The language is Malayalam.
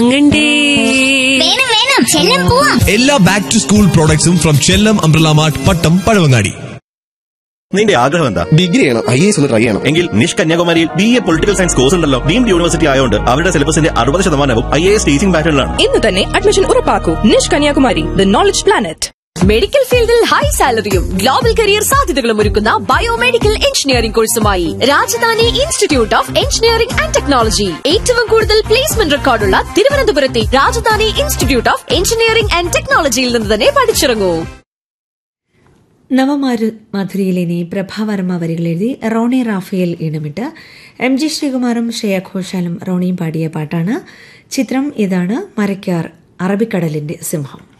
വാങ്ങണ്ടേ വേണം വേണം ചെല്ലം പോവാം എല്ലാ ബാക്ക് ടു സ്കൂൾ പ്രോഡക്ട്സും from Chellam umbrella mart Pattom Pazhavangadi നിന്റെ ആഗ്രഹം എന്താ ഡിഗ്രി ചെയ്യണം ഐ എസ് ഒന്ന് ട്രൈ ചെയ്യണം എങ്കിൽ നിഷ് കന്യാകുമാരിയിൽ B A political science course ഉണ്ടല്ലോ ഡീംഡ് യൂണിവേഴ്സിറ്റി ആയതുകൊണ്ട് അവരുടെ സിലബസിന്റെ അറുപത് ശതമാനവും ഐ എ എസ് ടീച്ചിംഗ് പാറ്റേണിലാണ് ഇന്ന് തന്നെ അഡ്മിഷൻ ഉറപ്പാക്കൂ NISH Kanyakumari the knowledge planet medical ഫീൽഡിൽ ഹൈ സാലറിയും ഗ്ലോബൽ കരിയർ സാധ്യതകളും ഒരുക്കുന്ന ബയോമെഡിക്കൽ എഞ്ചിനീയറിംഗ് കോഴ്സുമായി Rajadhani institute of engineering and technology ഏറ്റവും കൂടുതൽ പ്ലേസ്മെന്റ് റെക്കോർഡുള്ള തിരുവനന്തപുരത്തെ Rajadhani institute of engineering and ടെക്നോളജിയിൽ നിന്ന് തന്നെ പഠിച്ചിറങ്ങൂ നവമാരു മധുരയിലിനി പ്രഭാവർമ്മ വരികൾ എഴുതി റോണി റാഫേൽ ഈണമിട്ട് എം ജി ശ്രീകുമാറും ശ്രേയ ഘോഷാലും റോണിയും പാടിയ പാട്ടാണ് ചിത്രം ഇതാണ് മരയ്ക്കാർ അറബിക്കടലിന്റെ സിംഹം